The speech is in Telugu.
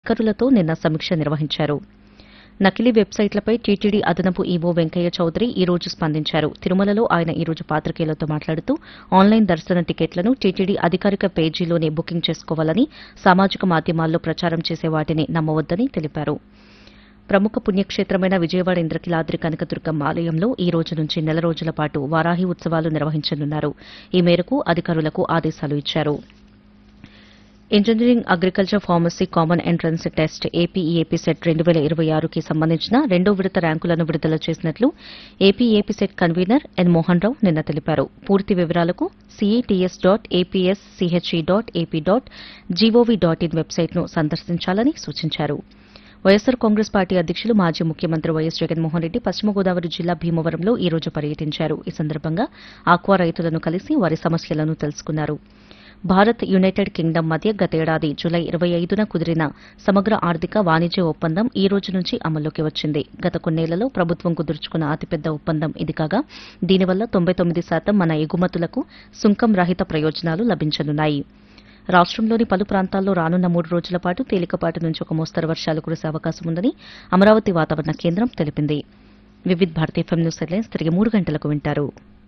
అధికారులతో నిన్న సమీక్ష నిర్వహించారు నకిలీ వెబ్సైట్లపై టీటీడీ అదనపు ఈవో వెంకయ్య చౌదరి ఈ రోజు స్పందించారు తిరుమలలో ఆయన ఈ రోజు పాత్రికేయులతో మాట్లాడుతూ ఆన్లైన్ దర్శన టికెట్లను టీటీడీ అధికారిక పేజీలోనే బుకింగ్ చేసుకోవాలని సామాజిక మాధ్యమాల్లో ప్రచారం చేసే వాటిని నమ్మవద్దని తెలిపారు ప్రముఖ పుణ్యక్షేత్రమైన విజయవాడ ఇంద్రకిలాద్రి కనకదుర్గమ్మ ఆలయంలో ఈ రోజు నుంచి నెల రోజుల పాటు వారాహి ఉత్సవాలు నిర్వహించనున్నారు ఈ మేరకు అధికారులకు ఆదేశాలు ఇచ్చారు engineering agriculture pharmacy common entrance test APEAP CET రెండు వేల ఇరవై ఆరుకి సంబంధించిన రెండో విడత ర్యాంకులను విడుదల చేసినట్లు APEAP CET convenor N Mohan Rao నిన్న తెలిపారు పూర్తి వివరాలకు cets dot APS CHE dot AP dot gov dot in వెబ్సైట్ను సందర్శించాలని సూచించారు వైఎస్సార్ కాంగ్రెస్ పార్టీ అధ్యక్షులు మాజీ ముఖ్యమంత్రి వైఎస్ జగన్మోహన్ రెడ్డి పశ్చిమ గోదావరి జిల్లా భీమవరంలో ఈ రోజు పర్యటించారు ఈ సందర్భంగా ఆక్వా రైతులను కలిసి వారి సమస్యలను తెలుసుకున్నారు భారత్ యునైటెడ్ కింగ్డమ్ మధ్య గతేడాది జులై ఇరవై ఐదున కుదిరిన సమగ్ర ఆర్థిక వాణిజ్య ఒప్పందం ఈ రోజు నుంచి అమల్లోకి వచ్చింది గత కొన్నేళ్లలో ప్రభుత్వం కుదుర్చుకున్న అతిపెద్ద ఒప్పందం ఇది కాగా దీనివల్ల తొంభై తొమ్మిది శాతం మన ఎగుమతులకు సుంకం రహిత ప్రయోజనాలు లభించనున్నాయి రాష్ట్రంలోని పలు ప్రాంతాల్లో రానున్న మూడు రోజుల పాటు తేలికపాటి నుంచి ఒక మోస్తరు వర్షాలు కురిసే అవకాశం ఉందని అమరావతి వాతావరణ కేంద్రం తెలిపింది Vividh Bharati FM news headlines తిరిగి మూడు గంటలకు వింటారు